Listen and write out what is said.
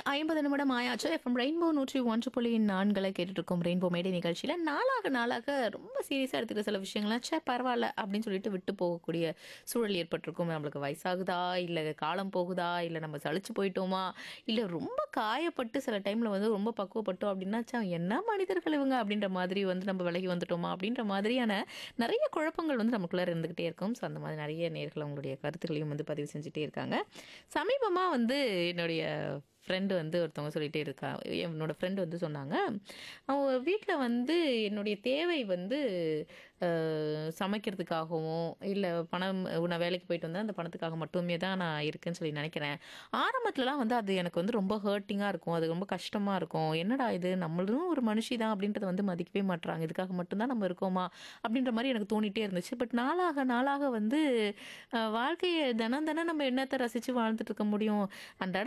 ஐம்பது நிமிடம் ஆயாச்சு எஃப்எம் ரெயின்போ நூற்றி ஒன்று புள்ளி நான்களை கேட்டுட்டு இருக்கோம் ரெயின்போ மேடை நிகழ்ச்சியில் நாளாக நாளாக ரொம்ப சீரியஸாக எடுத்துக்கிற சில விஷயங்கள்லாம் சே பரவாயில்ல அப்படின்னு சொல்லிட்டு விட்டு போகக்கூடிய சூழல் ஏற்பட்டிருக்கும் நம்மளுக்கு வயசாகுதா இல்லை காலம் போகுதா இல்லை நம்ம சலிச்சு போயிட்டோமா இல்லை ரொம்ப காயப்பட்டு சில டைமில் வந்து ரொம்ப பக்குவப்பட்டோம் அப்படின்னா ச்சே, என்ன மனிதர்கள் இவங்க அப்படின்ற மாதிரி வந்து நம்ம விலகி வந்துட்டோமா அப்படின்ற மாதிரியான நிறைய குழப்பங்கள் வந்து நமக்குள்ளே இருந்துக்கிட்டே இருக்கும் ஸோ அந்த மாதிரி நிறைய நேர்கள் அவங்களுடைய கருத்துக்களையும் வந்து பதிவு செஞ்சுட்டே இருக்காங்க சமீபமாக வந்து என்னுடைய ஃப்ரெண்டு வந்து ஒருத்தவங்க சொல்லிகிட்டே இருக்கா என்னோட ஃப்ரெண்டு வந்து சொன்னாங்க அவங்க வீட்டில் வந்து என்னுடைய தேவை வந்து அஹ், சமைக்கிறதுக்காகவும் இல்லை பணம் நான் வேலைக்கு போயிட்டு வந்தால் அந்த பணத்துக்காக மட்டுமே தான் நான் இருக்கேன்னு சொல்லி நினைக்கிறேன் ஆரம்பத்துலலாம் வந்து அது எனக்கு வந்து ரொம்ப ஹர்ட்டிங்காக இருக்கும் அது ரொம்ப கஷ்டமாக இருக்கும் என்னடா இது நம்மளும் ஒரு மனுஷி தான் அப்படின்றத வந்து மதிக்கவே மாட்றாங்க இதுக்காக மட்டும்தான் நம்ம இருக்கோமா அப்படின்ற மாதிரி எனக்கு தோணிட்டே இருந்துச்சு பட் நாளாக நாளாக வந்து அஹ், வாழ்க்கையை தினம் தினம் நம்ம என்னத்தை ரசித்து வாழ்ந்துட்டு இருக்க முடியும் அன்றாட